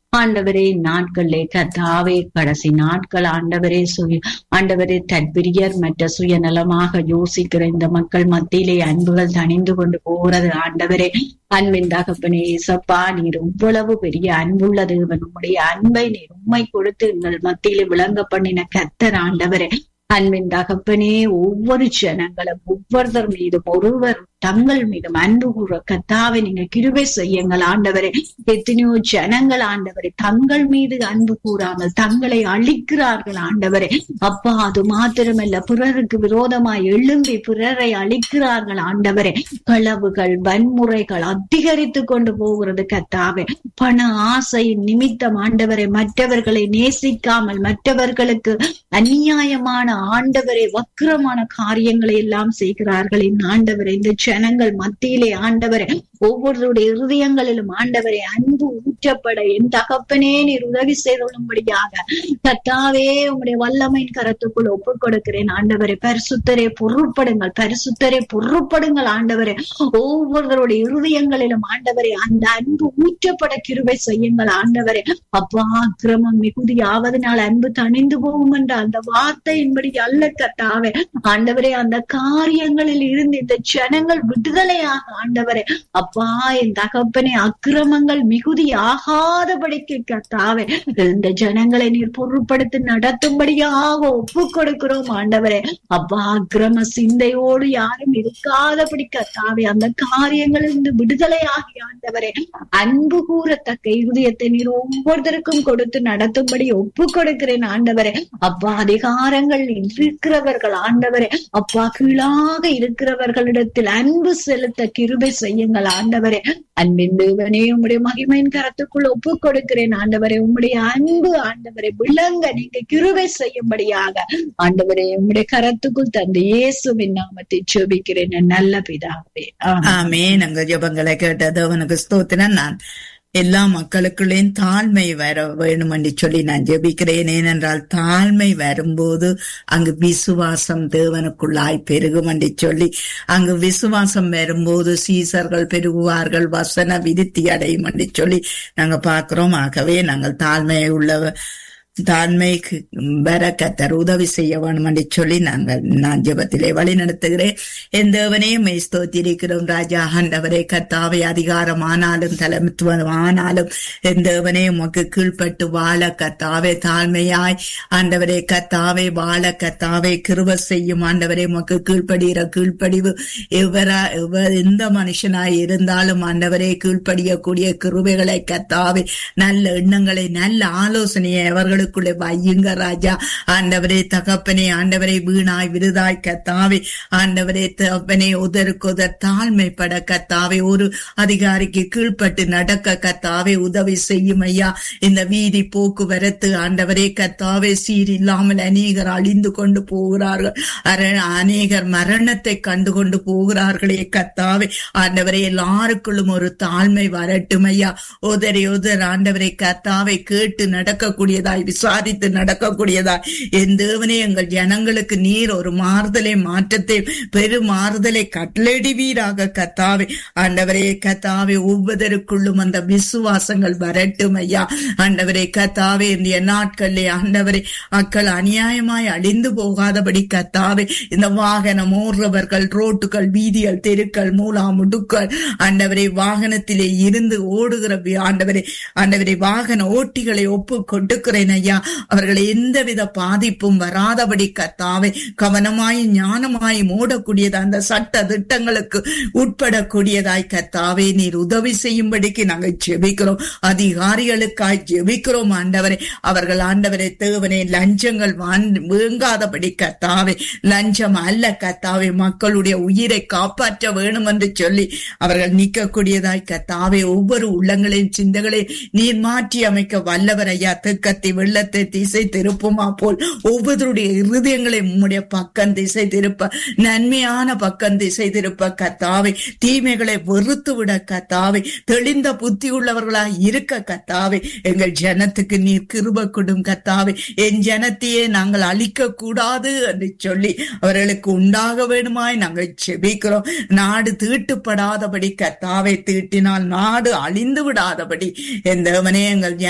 ஆண்டவரே நாட்களே கத்தாவே கடைசி நாட்கள் ஆண்டவரே சுய ஆண்டவரே தற்பிரியர் மற்ற சுயநலமாக யோசிக்கிற இந்த மக்கள் மத்தியிலே அன்புகள் தணிந்து கொண்டு போகிறது ஆண்டவரே அன்பின் தகப்பனே இசப்பா நீர் இவ்வளவு பெரிய அன்புள்ள தேவன் உம்முடைய அன்பை நீர் உண்மை கொடுத்து எங்கள் மத்தியிலே விளங்க பண்ணின கத்தர் ஆண்டவரே அன்பின் தகப்பனே ஒவ்வொரு ஜனங்களும் ஒவ்வொருத்தர் மீதும் ஒருவர் தங்கள் மீதும் அன்பு கூற கத்தாவை நீங்க கிருபை செய்யுங்கள் ஆண்டவரே எத்தனையோ ஜனங்கள் ஆண்டவரே தங்கள் மீது அன்பு கூறாமல் தங்களை அழிக்கிறார்கள் ஆண்டவரே அப்பா அது மாத்திரமல்ல பிறருக்கு விரோதமாய் எழும்பி பிறரை அழிக்கிறார்கள் ஆண்டவரே களவுகள் வன்முறைகள் அதிகரித்து கொண்டு போகிறது கத்தாவே பண ஆசையின் நிமித்தம் ஆண்டவரை மற்றவர்களை நேசிக்காமல் மற்றவர்களுக்கு அநியாயமான ஆண்டவரை வக்கிரமான காரியங்களை எல்லாம் செய்கிறார்கள் இந்த ஆண்டவரை இந்த ஜனங்கள் மத்தியிலே ஆண்டவரை ஒவ்வொருவருடைய இருதயங்களிலும் ஆண்டவரை அன்பு ஊற்றப்பட என் தகப்பனே நீர் உதவி செய்துள்ளும்படியாக கத்தாவே உங்களுடைய வல்லமையின் கரத்துக்குள் ஒப்புக் கொடுக்கிறேன் ஆண்டவரை பரிசுத்தரே பொருட்படுங்கள் பரிசுத்தரே பொருட்படுங்கள் ஆண்டவரே ஒவ்வொருவருடைய இருதயங்களிலும் ஆண்டவரே அந்த அன்பு ஊற்றப்பட கிருவை செய்யுங்கள் ஆண்டவரே அப்பா கிரமம் மிகுதியாவதனால் அன்பு தணிந்து போகும் என்ற அந்த வார்த்தையின்படி அல்ல கத்தாவே ஆண்டவரே அந்த காரியங்களில் இருந்து இந்த ஜனங்கள் விடுதலையாக ஆண்டவரே அப்பா என் தகப்பனே அக்கிரமங்கள் மிகுதி ஆகாதபடிக்கு கத்தாவே இந்த ஜனங்களை நீர் பொருட்படுத்தி நடத்தும்படியாக ஒப்பு கொடுக்கிறோம் ஆண்டவரே அப்பா அக்கிரம சிந்தையோடு யாரும் இருக்காதபடி கத்தாவே அந்த காரியங்களிலிருந்து விடுதலையாகி ஆண்டவரே அன்பு கூறத்தக்க இருதயத்தை நீர் ஒவ்வொருத்தருக்கும் கொடுத்து நடத்தும்படி ஒப்பு கொடுக்கிறேன் ஆண்டவரே அப்பா அதிகாரங்கள் இருக்கிறவர்கள் ஆண்டவரே அப்பா கீழாக இருக்கிறவர்களிடத்தில் அன்பு செலுத்த கிருபை செய்யுங்கள் ஆண்டவரே அன்பின் தேவனே உம்முடைய மகிமையின் கரத்துக்குள் ஒப்பு கொடுக்கிறேன் ஆண்டவரே உம்முடைய அன்பு ஆண்டவரை விளங்க நீங்க கிருபை செய்யும்படியாக ஆண்டவரே உம்முடைய கரத்துக்குள் தந்து இயேசுவின் நாமத்தை ஜெபிக்கிறேன் என் நல்ல பிதாவே ஆமென். ஆமே நாங்க ஜபங்களை கேட்டது அவனுக்கு ஸ்தோத்திரம் நான் எல்லா மக்களுக்குள்ளேயும் தாழ்மை வர வேணும் என்று சொல்லி நான் ஜெபிக்கிறேன் ஏனென்றால் தாழ்மை வரும்போது அங்கு விசுவாசம் தேவனுக்குள்ளாய் பெருகும் என்று சொல்லி அங்கு விசுவாசம் வரும்போது சீசர்கள் பெருகுவார்கள் வசன விருத்தி அடையும் என்று சொல்லி நாங்க பார்க்கிறோம் ஆகவே நாங்கள் தாழ்மை உள்ள தாழ்மைக்கு வர கத்தர் உதவி செய்ய வேணும் என்று சொல்லி நாங்கள் நான் ஜெபத்திலே வழி நடத்துகிறேன் என் தேவனையும் ஸ்தோத்திரிக்கிறோம் ராஜா ஆண்டவரே கத்தாவை அதிகாரம் ஆனாலும் தலைமைத்துவம் ஆனாலும் என் தேவனே உமக்கு கீழ்ப்பட்டு வாழ கத்தாவே தாழ்மையாய் ஆண்டவரே கத்தாவே வாழ கத்தாவே கிருப செய்யும் ஆண்டவரே உமக்கு கீழ்ப்படுகிற கீழ்ப்படிவு எவரா எவர் எந்த மனுஷனாய் இருந்தாலும் ஆண்டவரே கீழ்ப்படியக்கூடிய கிருபைகளை கத்தாவே நல்ல எண்ணங்களை நல்ல ஆலோசனையை அவர்களுக்குள்ளே வையுங்க ராஜா ஆண்டவரே தகப்பனே ஆண்டவரை வீணாய் விருதாய் கத்தாவே ஆண்டவரே தகப்பனே உதருக்குதர் தாழ்மைப்பட கத்தாவே ஒரு அதிகாரிக்கு கீழ்ப்பட்டு நடக்க கத்தாவே உதவி செய்யும் ஐயா இந்த வீதி போக்குவரத்து ஆண்டவரே கத்தாவே சீர் இல்லாமல் அநேகர் அழிந்து கொண்டு போகிறார்கள் அர- அநேகர் மரணத்தை கண்டு கொண்டு போகிறார்களே கத்தாவே ஆண்டவரே எல்லாருக்குள்ளும் ஒரு தாழ்மை வரட்டும் ஐயா உதறி உதர் ஆண்டவரை கத்தாவை கேட்டு நடக்கக்கூடியதாய் விசாரித்து நடக்கக்கூடியதாய் என் தேவனே எங்கள் ஜனங்களுக்கு நீர் ஒரு மாறுதலை மாற்றத்தை பெரும் மாறுதலை கட்டளடிவீராக கத்தாவே ஆண்டவரே கத்தாவே ஒவ்வொருவருக்குள்ளும் அந்த விசுவாசங்கள் வரட்டும் ஐயா ஆண்டவரே கத்தாவே இந்த நாட்களிலே ஆண்டவரே மக்கள் அநியாயமாய் அழிந்து போகாதபடி கத்தாவே இந்த வாகனம் ஓடுறவர்கள் ரோட்டுகள் வீதிகள் தெருக்கள் மூலா முடுக்கள் ஆண்டவரே வாகனத்திலே இருந்து ஓடுகிற வி- ஆண்டவரே ஆண்டவரே வாகன ஓட்டிகளை ஒப்பு கொடுக்கிறேன் ஐயா அவர்கள் எந்தவித பாதிப்பும் வராதபடி கத்தாவே கவனமாய் ஞானமாய் மூடக்கூடியது அந்த சட்ட திட்டங்களுக்கு உட்படக்கூடியதாய் கத்தாவே நீர் உதவி செய்யும்படிக்கு நாங்கள் ஜெபிக்கிறோம் அதிகாரிகளுக்காய் ஜெபிக்கிறோம் ஆண்டவரே அவர்கள் ஆண்டவரே தேவனே லஞ்சங்கள் வான்- வேங்காதபடி கத்தாவே லஞ்சம் அல்ல கத்தாவே மக்களுடைய உயிரை காப்பாற்ற வேணும் என்று சொல்லி அவர்கள் நிற்கக்கூடியதாய் கத்தாவே ஒவ்வொரு உள்ளங்களையும் சிந்தகளையும் நீர் மாற்றி அமைக்க வல்லவர் ஐயா தெற்கத்தை வெள்ளத்தை திசை திருப்புமா போல் ஒவ்வொருடைய இருதயங்களை உம்முடைய பக்கம் திசை திருப்ப நன்மையான பக்கம் திசை திருப்ப கத்தாவே தீமைகளை வெறுத்து விட கத்தாவே தெளிந்த புத்தி உள்ளவர்களாய் இருக்க கத்தாவே எங்கள் ஜனத்துக்கு நீர் கிருப கொடும் கத்தாவே என் ஜனத்தையே நாங்கள் அழிக்க கூடாது என்று சொல்லி அவர்களுக்கு உண்டாக வேணுமாய் நாங்கள் செபிக்கிறோம் நாடு தீட்டுப்படாதபடி கத்தாவை தீட்டினால் நாடு அழிந்து விடாதபடி என் தேவனே எங்கள்